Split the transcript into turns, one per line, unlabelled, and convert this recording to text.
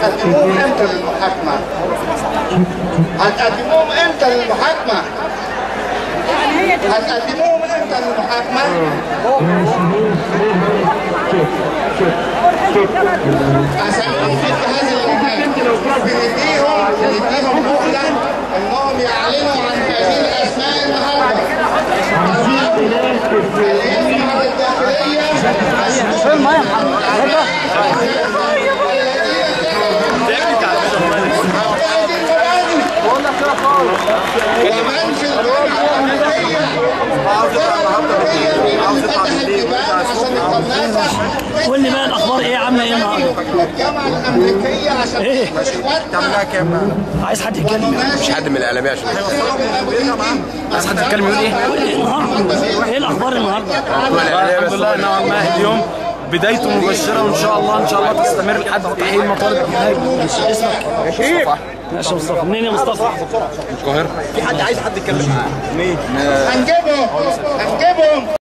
هتقدموهم امتى للمحاكمة؟ هتقدموهم امتى للمحاكمة؟ هتقدموهم امتى للمحاكمة؟ أسألهم في جهاز الإمام بنديهم بنديهم مهلة إنهم يعلنوا عن هذه الأسماء النهاردة. الاسم على الداخلية ومن في الجامعة الأمريكية عشان القناصة
قول لي بقى الاخبار ايه عامله ايه النهارده؟
الجامعة الأمريكيه عشان
إيه؟
تعملها كام؟
عايز حد يتكلم
مش حد من الاعلاميه عشان
عايز حد يتكلم يقول ايه؟ قول لي النهارده ايه الاخبار النهارده؟
الحمد لله نوعا ما اليوم بدايته مبشره وان شاء الله ان شاء الله تستمر لحد تحقيق المطالب النهائيه
اسمك؟ ماشي يا مصطفى منين يا مصطفى؟
القاهره
هنجيبهم هنجيبهم